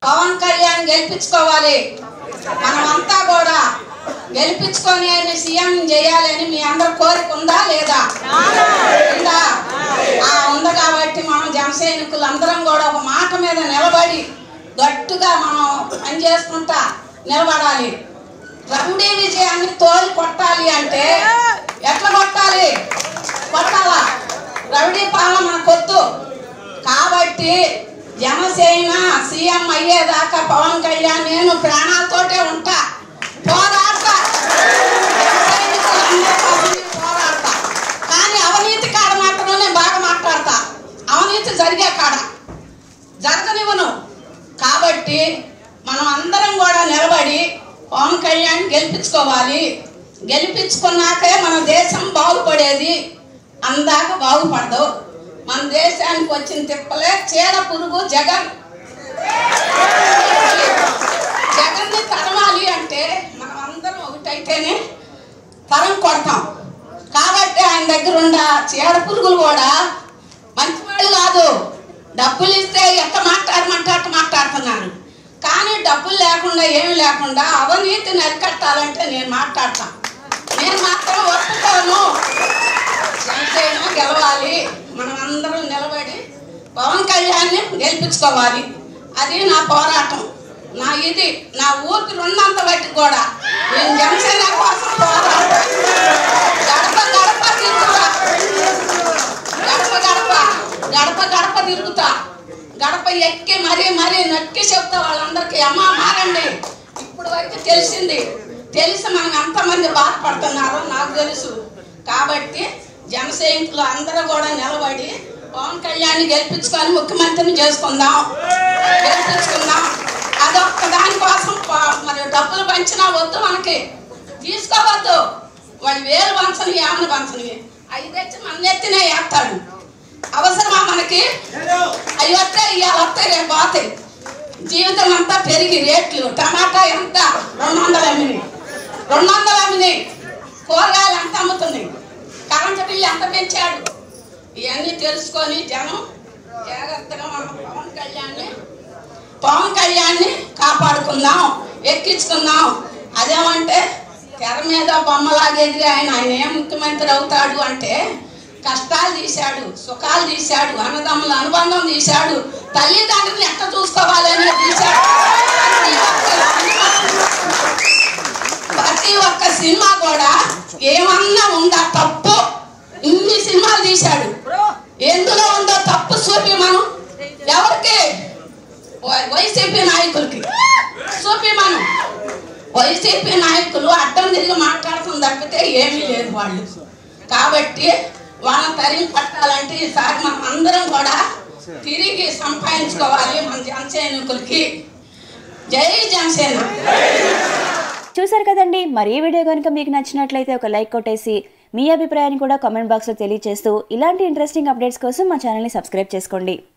పవన్ కళ్యాణ్ గెలిపించుకోవాలి మనమంతా కూడా గెలిపించుకొని ఆయన సీఎం చేయాలని మీ అందరి కోరిక ఉందా లేదా ఉందా ఆ ఉంది కాబట్టి మనం జన సైనికులు అందరం కూడా ఒక మాట మీద నిలబడి గట్టుగా మనం పని చేసుకుంటా నిలబడాలి రౌడీ విజయాన్ని తోలి కొట్టాలి అంటే ఎట్లా కొట్టాలి కొట్టాలా రౌడీ పాలన మనకొద్దు కాబట్టి జనసేన సీఎం అయ్యేదాకా పవన్ కళ్యాణ్ నేను ప్రాణాలతోటే ఉంటా పోరాడతా జనసైనికులందరి కోసం నేను పోరాడతా కానీ అవినీతి కాడ మాత్రం నేను బాగా మాట్లాడతా అవినీతి జరిగే కాడ జరగనివ్వను కాబట్టి మనం అందరం కూడా నిలబడి పవన్ కళ్యాణ్ గెలిపించుకోవాలి గెలిపించుకున్నాకే మన దేశం బాగుపడేది అందాక బాగుపడదు మన దేశానికి వచ్చిన తిప్పలే చీడ పురుగు జగన్ జగన్ని తరమాలి అంటే మనం అందరం ఒకటైతేనే తరం కొడతాం కాబట్టి ఆయన దగ్గర ఉన్న చీడ పురుగులు కూడా మంచివాళ్ళు కాదు డబ్బులు ఇస్తే ఎట్ట మాట్లాడమంటే అట్ట మాట్లాడుతున్నారు కానీ డబ్బులు లేకుండా ఏమి లేకుండా అవినీతిని అరికట్టాలంటే నేను మాట్లాడతాను నేను మాత్రం ఒప్పుకోను జనసేన గెలవాలి మనం అందరం నిలబడి పవన్ కళ్యాణ్ని గెలిపించుకోవాలి అది నా పోరాటం నా ఇది నా ఊపిరి ఉన్నంత బట్టి కూడా నేను జనసేన కోసం పోరాటం గడప గడప తిరుగుతా గడప గడప గడప గడప తిరుగుతా గడప ఎక్కి మరీ మరీ నొక్కి చెప్తా వాళ్ళందరికీ అమ్మ మారండి ఇప్పుడు వరకు తెలిసింది తెలిసి మనం ఎంతమంది బాధపడుతున్నారో నాకు తెలుసు కాబట్టి జన సైనికులు అందరూ కూడా నిలబడి పవన్ కళ్యాణ్ గెలిపించుకొని ముఖ్యమంత్రిని చేసుకుందాం గెలిపించుకుందాం అదొక్క దానికోసం ప- మరి డబ్బులు పంచినా వద్దు మనకి తీసుకోవద్దు వాడు వేలు పంచని యామని పంచని అవి తెచ్చి మన ఎత్తినే వేస్తాడు అవసరమా మనకి అవి వస్తే ఇవాళ వస్తాయి రేపు పోతాయి జీవితం అంతా పెరిగి రేట్లు టమాటా ఎంత రెండు వందలు అమ్మినాయి రెండు వందలు అమ్మినాయి కూరగాయలు ఎంత అమ్ముతున్నాయి కరెంటు బిల్లు ఎంత పెంచాడు ఇవన్నీ తెలుసుకొని జనం జాగ్రత్తగా మనం పవన్ కళ్యాణ్ని పవన్ కళ్యాణ్ని కాపాడుకుందాం ఎక్కించుకుందాం అదేమంటే తెర మీద బొమ్మలాగా ఎదిరి ఆయన ఆయన ఏం ముఖ్యమంత్రి అవుతాడు అంటే కష్టాలు తీశాడు సుఖాలు తీశాడు అన్నదమ్ముల అనుబంధం తీశాడు తల్లిదండ్రులను ఎట్ట చూసుకోవాలని తీశాడు ప్రతి ఒక్క సినిమా- ప్రతి ఒక్క సినిమా కూడా ఏమన్నా ఉందా తప్పు ఇన్ని సినిమాలు తీశాడు ఎందులో ఉందో తప్పు చూపి మనం ఎవరికి వై- వైసీపీ నాయకులకి చూపి మనం వైసీపీ నాయకులు అడ్డం తిరిగి మాట్లాడుతుంది తప్పితే ఏమీ లేదు వాళ్ళు కాబట్టి వాళ్ళని తరిమి పట్టాలంటే ఈసారి మనం అందరం కూడా తిరిగి సంపాదించుకోవాలి మన జనసైనికులకి జై జనసేన చూసారు కదండి మరి ఈ వీడియో కనుక మీకు నచ్చినట్లయితే ఒక లైక్ కొట్టేసి మీ అభిప్రాయాన్ని కూడా కామెంట్ బాక్స్లో తెలియజేస్తూ ఇలాంటి ఇంట్రెస్టింగ్ అప్డేట్స్ కోసం మా ఛానల్ని సబ్స్క్రైబ్ చేసుకోండి